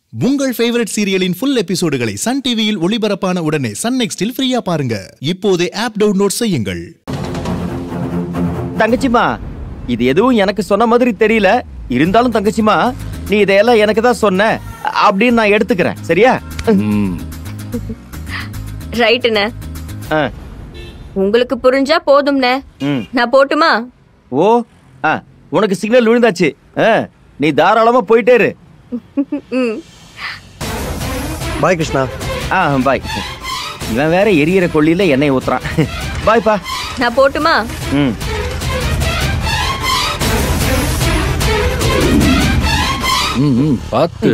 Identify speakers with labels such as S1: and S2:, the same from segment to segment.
S1: உங்கள் ஃபேவரட் சீரியலின் ஃபுல் எபிசோடுகளை சன் டிவியில் ஒளிபரப்பான உடனே சன் நெக்ஸ்டில் ஃப்ரீயா பாருங்க இப்போதே ஆப் டவுன்லோட் செய்யுங்கள்
S2: தங்கச்சிமா இது எதுவும் எனக்கு சொன்ன மாதிரி தெரியல இருந்தாலும் தங்கச்சிமா நீ இதையெல்லாம் எனக்கு தான் சொன்ன அப்படின்னு நான் எடுத்துக்கிறேன் சரியா
S3: ம்
S4: ரைட்டுண்ணே
S2: ஆ,
S4: உங்களுக்கு புரிஞ்சா போதும்ண்ணே
S2: ம்.
S4: நான் போட்டுமா
S2: ஓ ஆ உனக்கு சிக்னல் விழுந்தாச்சு ஆ, நீ தாராளமா போயிட்டே இரு
S4: ம்
S5: பாய் கிருஷ்ணா
S2: ஆ பாய் இவன் வேற எரியற கொள்ளியில எண்ணெய் ஊத்துறான் பாய்ப்பா
S4: நான் போட்டுமா
S2: ம்
S3: ம், ம் பார்த்து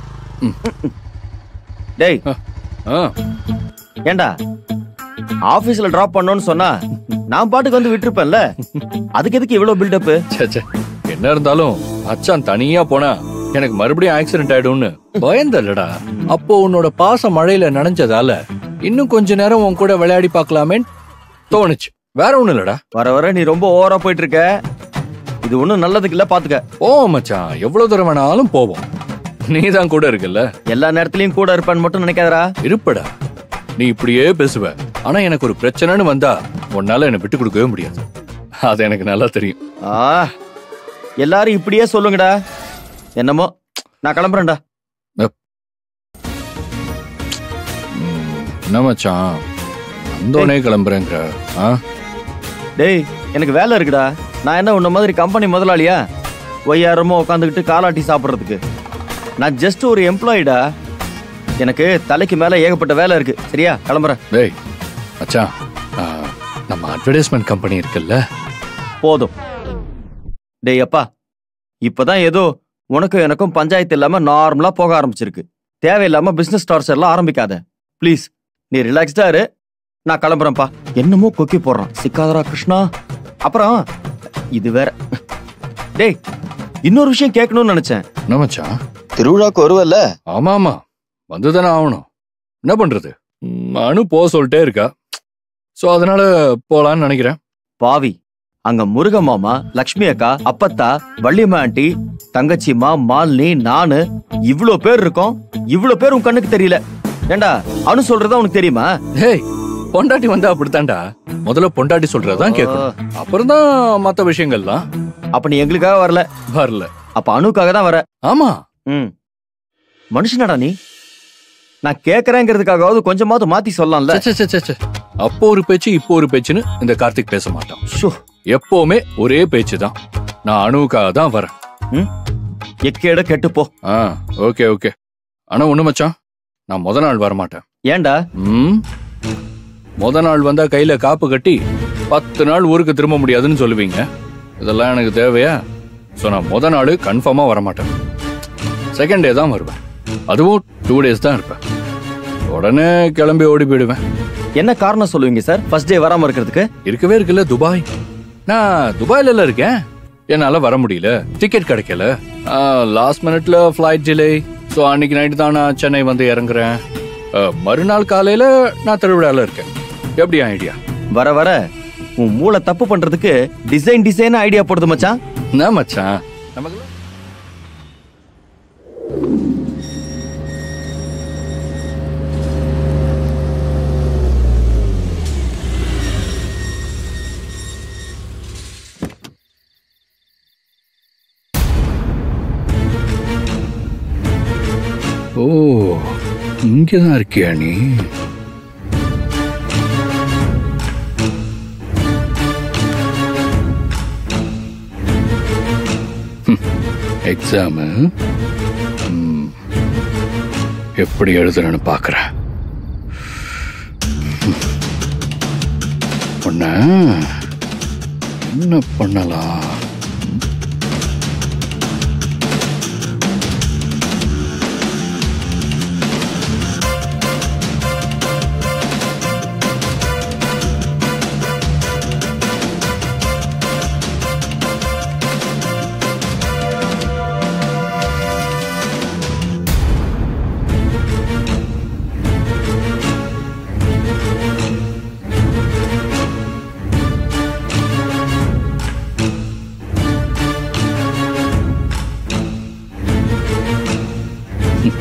S2: டேய்
S3: ஆ
S2: ஏண்டா ஆபீஸ்ல டிராப் பண்ணோன்னு சொன்னா நான் பாட்டுக்கு வந்து விட்டுருப்பேன்ல அதுக்கு எதுக்கு இவ்வளவு பில்டப்
S3: ச்சே, ச்சே. என்ன இருந்தாலும் அச்சான் தனியா போனா எனக்கு மறுபடியும் ஆக்சிடென்ட் ஆயிடும்னு பயந்தல்லடா அப்போ உன்னோட பாச மழையில நனைஞ்சதால இன்னும் கொஞ்ச நேரம் உன் கூட விளையாடி பார்க்கலாமேன்னு தோணுச்சு வேற ஒண்ணும் இல்லடா
S2: வர வர நீ ரொம்ப ஓவரா போயிட்டு இருக்க இது ஒண்ணும் நல்லதுக்கு இல்ல பாத்துக்க
S3: ஓ மச்சான் எவ்வளவு தூரம் வேணாலும் போவோம் நீ தான் கூட இருக்கல்ல
S2: எல்லா நேரத்துலயும் கூட இருப்பேன்னு மட்டும் நினைக்காதடா
S3: இருப்படா நீ இப்படியே பேசுவ ஆனா எனக்கு ஒரு பிரச்சனைன்னு வந்தா உன்னால என்னை விட்டு கொடுக்கவே முடியாது அது எனக்கு நல்லா தெரியும்
S2: ஆ எல்லாரும் இப்படியே சொல்லுங்கடா என்னமோ நான் கிளம்புறேன்டா
S3: ம், என்ன மச்சான் வந்தோடனே கிளம்புறேங்கிற ஆ
S2: டேய் எனக்கு வேலை இருக்குடா நான் என்ன உன்ன மாதிரி கம்பெனி முதலாளியா ஒய்யாரமோ உட்காந்துக்கிட்டு காலாட்டி சாப்பிட்றதுக்கு நான் ஜஸ்ட் ஒரு எம்ப்ளாயிடா எனக்கு தலைக்கு மேல ஏகப்பட்ட வேலை இருக்கு சரியா கிளம்புறேன்
S3: டேய் மச்சான் ஆ, நம்ம அட்வர்டைஸ்மெண்ட் கம்பெனி இருக்குல்ல
S2: போதும் டேய் அப்பா இப்பதான் ஏதோ உனக்கும் எனக்கும் பஞ்சாயத்து இல்லாம நார்மலா போக ஆரம்பிச்சிருக்கு தேவையில்லாம பிசினஸ் ஸ்டார்ஸ் எல்லாம் ஆரம்பிக்காத ப்ளீஸ் நீ ரிலாக்ஸ்டா இரு நான் கிளம்புறேன்ப்பா என்னமோ கொக்கி போடுறான் சிக்காதரா கிருஷ்ணா அப்புறம் இது வேற டேய் இன்னொரு விஷயம் கேட்கணும்னு நினைச்சேன்
S3: என்ன மச்சான்
S5: திருவிழாக்கு வருவல்ல
S3: ஆமா ஆமா வந்துதானே ஆகணும் என்ன பண்றது ம், அனு போக சொல்லிட்டே இருக்கா சோ அதனால போலான்னு நினைக்கிறேன்
S2: பாவி அங்க முருக மாமா லக்ஷ்மி அக்கா அப்பத்தா வள்ளியம்மா ஆண்டி தங்கச்சிம்மா மாலினி நானு இவ்ளோ பேர் இருக்கோம் இவ்ளோ பேர் உன் கண்ணுக்கு தெரியல ஏண்டா அனு சொல்றதா உனக்கு தெரியுமா
S3: டேய் பொண்டாட்டி வந்தா அப்படித்தான்டா முதல்ல பொண்டாட்டி சொல்றதான் கேட்கணும் அப்புறம் தான் மத்த விஷயங்கள்லாம்
S2: அப்ப நீ எங்களுக்காக வரல
S3: வரல
S2: அப்ப அனுக்காக தான் வர
S3: ஆமா
S2: ம் மனுஷனடா நீ நான் கேக்குறேங்கிறதுக்காகவாவது கொஞ்சமாவது மாத்தி சொல்லலாம்ல
S3: ச்சே, ச்சே, ச்சே, ச்சே. அப்போ ஒரு பேச்சு இப்போ ஒரு பேச்சுன்னு இந்த கார்த்திக் பேச மாட்டான்
S2: ஷோ
S3: எப்பவுமே ஒரே பேச்சு தான் நான் அணுவுக்காக தான் வரேன்
S2: ம் எக்கேட கெட்டு போ
S3: ஆ ஓகே ஓகே ஆனா ஒண்ணு மச்சான் நான் முத நாள் வர மாட்டேன்
S2: ஏன்டா
S3: ம் முத நாள் வந்தா கையில காப்பு கட்டி பத்து நாள் ஊருக்கு திரும்ப முடியாதுன்னு சொல்லுவீங்க இதெல்லாம் எனக்கு தேவையா ஸோ நான் முத நாள் கன்ஃபார்மா வர மாட்டேன் செகண்ட் டே தான் வருவேன் அதுவும் டூ டேஸ் தான் இருப்பேன் உடனே கிளம்பி ஓடி போயிடுவேன்
S2: என்ன காரணம் சொல்லுவீங்க சார் ஃபர்ஸ்ட் டே வராம இருக்கிறதுக்கு
S3: இருக்கவே இருக்குல்ல துபாய் நான் துபாயில எல்லாம் இருக்கேன் என்னால வர முடியல டிக்கெட் கிடைக்கல லாஸ்ட் மினிட்ல ஃப்ளைட் டிலே ஸோ அன்னைக்கு நைட்டு தான் நான் சென்னை வந்து இறங்குறேன் ஆ, மறுநாள் காலையில நான் திருவிழால இருக்கேன் எப்படி ஐடியா
S2: வர வர உன் மூளை தப்பு பண்றதுக்கு டிசைன் டிசைன் ஐடியா போடுது மச்சான்
S3: என்ன மச்சான் நமக்கு ஓ இங்கதான் இருக்கியா நீ எக்ஸாமு எப்படி எழுதுறேன்னு பார்க்குறேன் பொண்ண என்ன பண்ணலாம்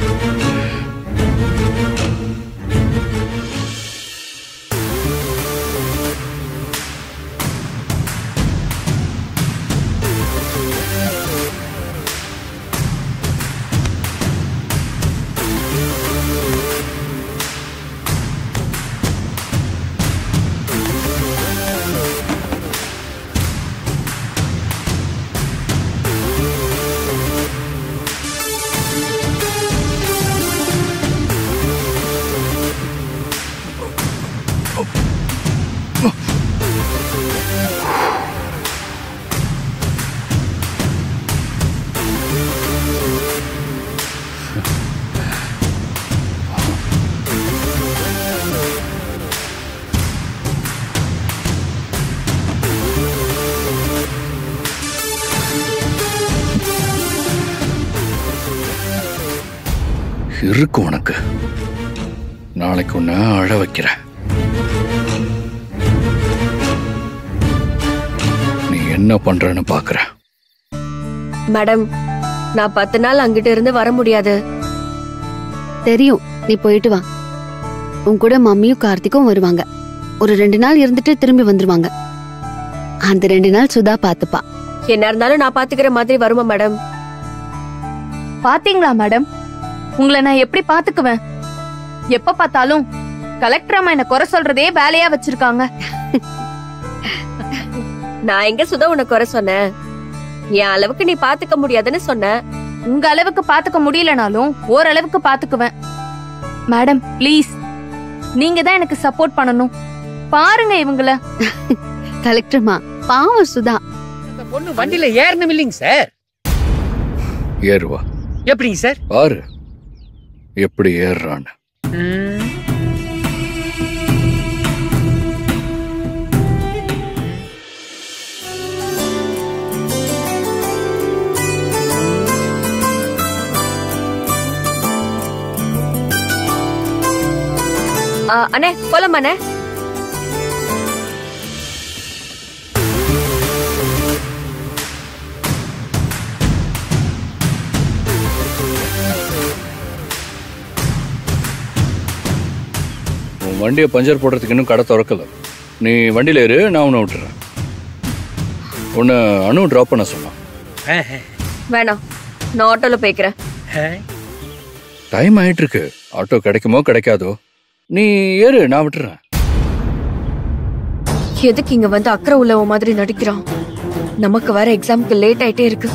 S3: இருக்கு உனக்கு நாளைக்கு உன்னை அழ வைக்கிறேன் நீ என்ன பண்றன்னு பாக்குற
S4: மேடம் நான் பத்து நாள் அங்கிட்ட இருந்து வர முடியாது
S6: தெரியும் நீ போயிட்டு வா உன் கூட மம்மியும் கார்த்திக்கும் வருவாங்க ஒரு ரெண்டு நாள் இருந்துட்டு திரும்பி வந்துருவாங்க அந்த ரெண்டு நாள் சுதா பாத்துப்பா
S4: என்ன இருந்தாலும் நான் பாத்துக்கிற மாதிரி வருமா மேடம்
S7: பாத்தீங்களா மேடம் உங்களை நான் எப்படி பாத்துக்குவேன் எப்ப பார்த்தாலும் கலெக்டர் அம்மா என்ன குறை சொல்றதே வேலையா வச்சிருக்காங்க
S4: நான் எங்க சுதா உனக்கு குறை சொன்னேன் என் அளவுக்கு நீ பாத்துக்க முடியாதுன்னு சொன்னேன்
S7: உங்க அளவுக்கு பாத்துக்க முடியலனாலும் ஓரளவுக்கு பாத்துக்குவேன் மேடம் ப்ளீஸ் நீங்க தான் எனக்கு சப்போர்ட் பண்ணணும் பாருங்க இவங்கள
S6: கலெக்டர்மா பாவம் சுதா
S8: அந்த பொண்ணு வண்டியில ஏறணும் இல்லைங்க சார்
S3: ஏறுவா
S8: எப்படிங்க சார்
S3: பாரு எப்படி ஏறுறான்னு
S4: ஆ, அண்ணே போலாம் அண்ணே
S3: உன் வண்டியை பஞ்சர் போடுறதுக்கு இன்னும் கடை திறக்கல நீ வண்டியில ஏறு நான் உன்னை விட்டுறேன் உன்னை அணு ட்ராப் பண்ண சொன்னான்
S4: வேணாம் நான் ஆட்டோல போய்க்கிறேன்
S3: டைம் ஆயிட்டு இருக்கு ஆட்டோ கிடைக்குமோ கிடைக்காதோ நீ ஏறு நான் விட்டுறேன்
S4: எதுக்கு இங்க வந்து அக்கறை உள்ளவ மாதிரி நடிக்கிறான் நமக்கு வர எக்ஸாம்க்கு லேட் ஆயிட்டே இருக்கு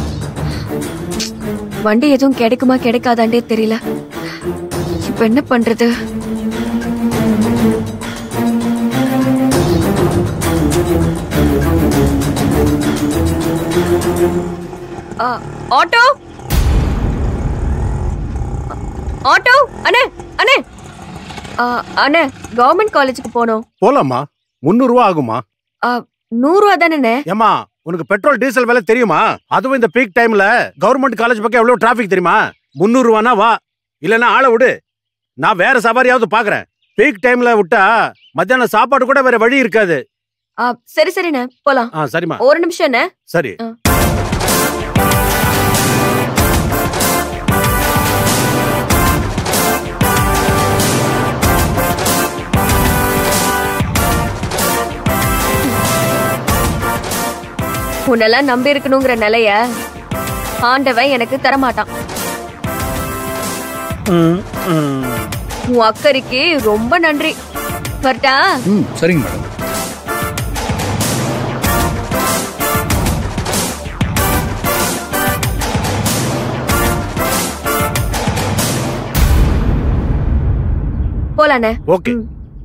S4: வண்டி எதுவும் கிடைக்குமா கிடைக்காதாண்டே தெரியல இப்ப என்ன பண்றது ஆ, ஆட்டோ ஆட்டோ அண்ணே அண்ணே ஆ, அண்ணே கவர்மெண்ட் காலேஜுக்கு போனோம்
S9: போலாமா முந்நூறு ரூபா ஆகுமா
S4: நூறு ரூபா தானே
S9: ஏமா உனக்கு பெட்ரோல் டீசல் விலை தெரியுமா அதுவும் இந்த பீக் டைம்ல கவர்மெண்ட் காலேஜ் பக்கம் எவ்வளவு டிராபிக் தெரியுமா முந்நூறு ரூபானா வா இல்லைன்னா ஆளை விடு நான் வேற சவாரியாவது பாக்குறேன் பீக் டைம்ல விட்டா மத்தியானம் சாப்பாடு கூட வேற வழி இருக்காது
S4: ஆ, சரி சரிண்ணே போலாம்
S9: ஆ சரிம்மா
S4: ஒரு நிமிஷம் என்ன
S9: சரி
S4: உன்னெல்லாம் நம்பி இருக்கணுங்கிற நிலைய ஆண்டவன் எனக்கு தரமாட்டான் உன் அக்கறைக்கு ரொம்ப நன்றி வரட்டா
S3: ம் சரிங்க மேடம்
S4: போலாண்ணே
S9: ஓகே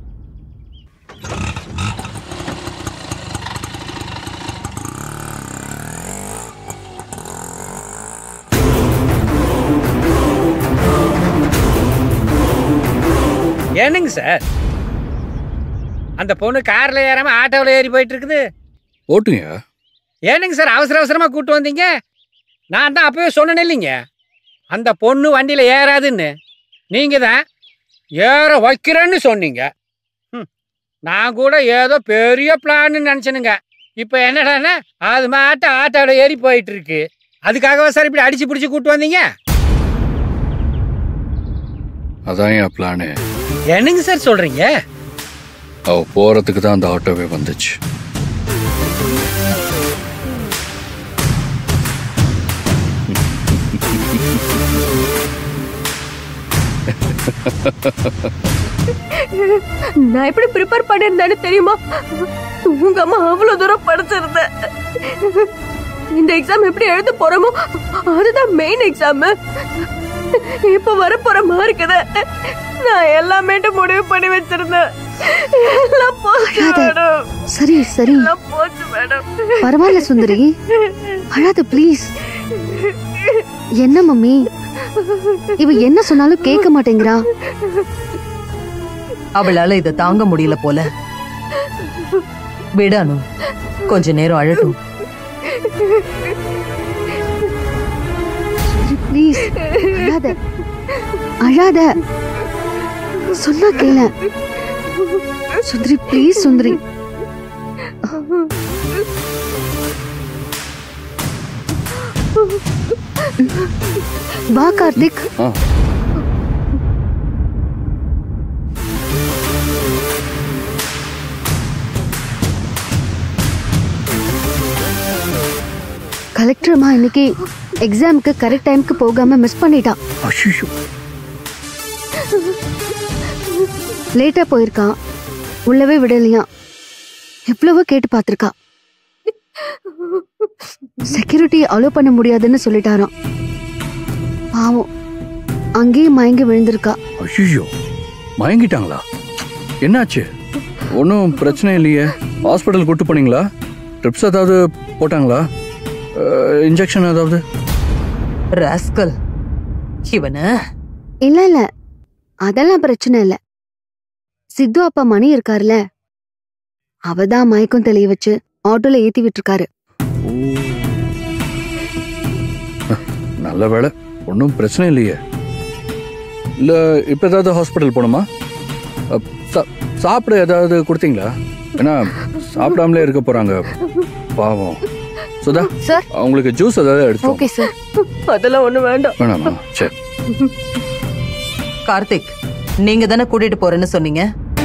S8: என்னங்க சார் அந்த பொண்ணு கார்ல ஏறாம ஆட்டோவில் ஏறி போயிட்டு இருக்குது
S3: ஓட்டுங்க
S8: ஏனுங்க சார் அவசர அவசரமா கூட்டு வந்தீங்க நான் தான் அப்பவே சொன்னேன் இல்லைங்க அந்த பொண்ணு வண்டியில ஏறாதுன்னு நீங்க தான் ஏற வைக்கிறேன்னு சொன்னீங்க ம், நான் கூட ஏதோ பெரிய பிளான்னு நினச்சனுங்க இப்போ என்னடான்னா அது மாட்ட ஆட்டோவில் ஏறி போயிட்டு இருக்கு அதுக்காகவா சார் இப்படி அடிச்சு பிடிச்சி கூட்டு வந்தீங்க
S3: அதான் என் பிளானு
S8: என்னங்க சார் சொல்றீங்க
S3: அவ போறதுக்கு தான் அந்த ஆட்டோவே வந்துச்சு
S4: நான் எப்படி ப்ரிப்பேர் பண்ணிருந்தேன்னு தெரியுமா உங்க அம்மா அவ்வளவு தூரம் படிச்சிருந்தேன் இந்த எக்ஸாம் எப்படி எழுத போறோமோ அதுதான் மெயின் எக்ஸாம் இப்ப வர போற மார்க்குத நான் எல்லாமே முடிவு பண்ணி வச்சிருந்தேன் எல்லாம் போச்சு
S6: அழாத.
S4: மேடம்
S6: சரி சரி
S4: எல்லாம் போச்சு மேடம்
S6: பரவாயில்ல சுந்தரி அழாத ப்ளீஸ் என்ன மம்மி இவ என்ன சொன்னாலும் கேட்க மாட்டேங்கிறா
S10: அவளால இதை தாங்க முடியல போல விடானு கொஞ்ச நேரம் அழட்டும்
S6: ப்ளீஸ் அழாத அழாத சொன்னா கேள சுந்தரி ப்ளீஸ் சுந்தரி வா கார்த்திக்
S3: ஆ
S6: கலெக்டர் அம்மா இன்னைக்கு எக்ஸாமுக்கு கரெக்ட் டைம்க்கு போகாம மிஸ் பண்ணிட்டா
S3: அஷிஷோ
S6: லேட்டா போயிருக்கா உள்ளவே விடலையா எவ்வளவோ கேட்டு பார்த்திருக்கா செக்யூரிட்டி அலோ பண்ண முடியாதுன்னு சொல்லிட்டாராம் பாவம் அங்கேயே மயங்கி விழுந்திருக்கா
S3: அஷிஷோ மயங்கிட்டாங்களா என்னாச்சு ஒன்றும் பிரச்சனை இல்லையே ஹாஸ்பிட்டல் கூட்டு போனீங்களா ட்ரிப்ஸ் ஏதாவது போட்டாங்களா இன்ஜெக்ஷன் ஏதாவது
S10: ராஸ்கல் இவன
S6: இல்ல இல்ல அதெல்லாம் பிரச்சனை இல்ல சித்து அப்பா மணி இருக்காருல்ல அவதான் மயக்கம் தெளிய வச்சு ஆட்டோல ஏத்தி விட்டுருக்காரு
S3: நல்ல வேலை ஒன்றும் பிரச்சனை இல்லையே இல்லை இப்போ ஏதாவது ஹாஸ்பிட்டல் போகணுமா அப், சா- சாப்பிட ஏதாவது கொடுத்தீங்களா ஏன்னா சாப்பிடாமலே இருக்க போகிறாங்க பாவம் சுதா
S7: சார்
S3: அவங்களுக்கு ஜூஸ் ஏதாவது எடுத்து
S7: ஓகே சார்
S4: அதெல்லாம் ஒண்ணு வேண்டாம்
S3: வேணாமா சரி
S10: கார்த்திக் நீங்க தானே கூட்டிட்டு போறேன்னு சொன்னீங்க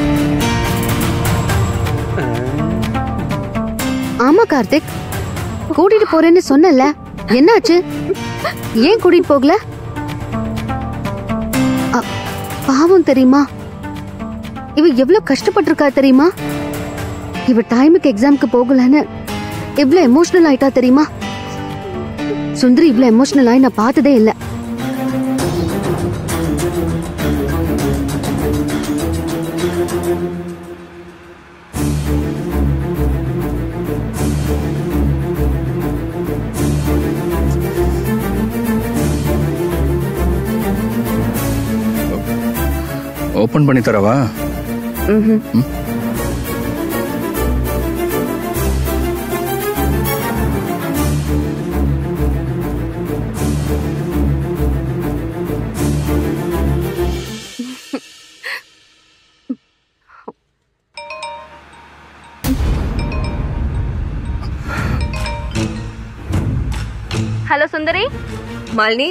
S6: ஆமா கார்த்திக் கூட்டிட்டு போறேன்னு சொன்னல என்னாச்சு ஏன் கூட்டிட்டு போகல அ, பாவம் தெரியுமா இவ எவ்வளவு கஷ்டப்பட்டிருக்கா தெரியுமா இவ டைமுக்கு எக்ஸாம்க்கு போகலன்னு இவ்வளவு எமோஷனல் ஆயிட்டா தெரியுமா சுந்தரி இவ்வளவு எமோஷனல் ஆகி நான் பார்த்ததே இல்ல
S3: ஓப்பன் பண்ணி தரவா ம்?
S7: ஹலோ சுந்தரி
S4: மாலினி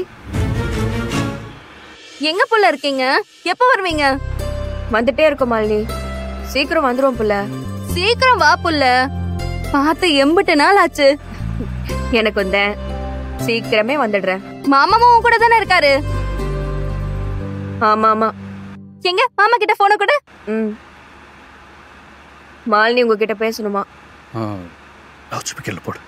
S7: எங்க புள்ள இருக்கீங்க எப்ப வருவீங்க
S4: வந்துட்டே இருக்கோம் மாலினி சீக்கிரம் வந்துருவோம் புள்ள
S7: சீக்கிரம் வா புள்ள பார்த்து எம்பிட்டு நாள் ஆச்சு
S4: எனக்கு வந்த சீக்கிரமே வந்துடுறேன்
S7: மாமாவும் உன் கூட தானே இருக்காரு
S4: ஆமா ஆமா
S7: எங்க மாமா கிட்ட போன கூட
S4: ம் மாலினி உங்ககிட்ட பேசணுமா
S3: லவுட் ஸ்பீக்கரில் போடு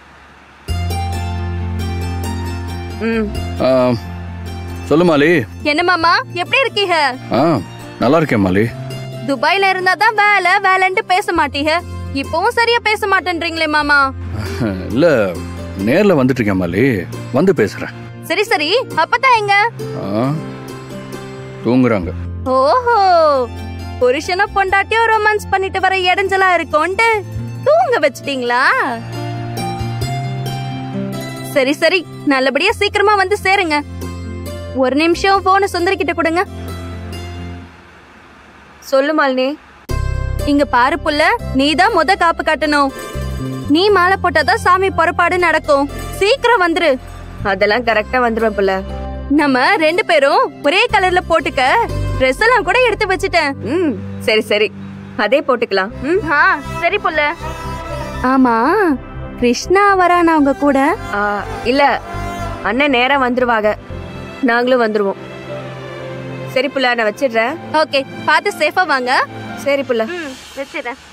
S4: ம்
S3: ஆ, சொல்லு மாலி
S7: என்ன மாமா எப்படி இருக்கீங்க
S3: ஆ நல்லா இருக்கேன் மாலி
S7: துபாய்ல இருந்தா தான் வேலை வேலைன்ட்டு பேச மாட்டீங்க இப்பவும் சரியா பேச மாட்டேன்றீங்களே மாமா
S3: இல்ல நேர்ல வந்துட்டு இருக்கேன் மாலி வந்து பேசுறேன்
S7: சரி சரி அப்பதான் எங்க
S3: ஆ, தூங்குறாங்க
S7: ஓஹோ புருஷன பொண்டாட்டியும் ரொமான்ஸ் பண்ணிட்டு வர இடைஞ்சலா இருக்கும்ட்டு தூங்க வச்சிட்டீங்களா சரி சரி நல்லபடியா சீக்கிரமா வந்து சேருங்க ஒரு நிமிஷம் போன சுந்தரி கிட்ட கொடுங்க
S4: சொல்லு மாலினி
S7: இங்க பாரு புள்ள நீதான் முத காப்பு கட்டணும் நீ மாலை போட்டாதான் சாமி புறப்பாடு நடக்கும் சீக்கிரம் வந்துரு
S4: அதெல்லாம் கரெக்டா வந்துருவேன் புள்ள
S11: நம்ம ரெண்டு பேரும் ஒரே கலர்ல போட்டுக்க ட்ரெஸ் எல்லாம் கூட எடுத்து வச்சுட்டேன்
S4: ம் சரி சரி அதே போட்டுக்கலாம் ம்
S11: ஆ சரி புள்ள ஆமா கிருஷ்ணா வரானா உங்க கூட
S4: ஆ, இல்ல அண்ணன் நேரா வந்துருவாங்க நாங்களும் வந்துருவோம் சரி புள்ள நான் வச்சிடுறேன்
S11: ஓகே பார்த்து சேஃபா வாங்க
S4: சரி புள்ள
S11: ம் வச்சிடுறேன்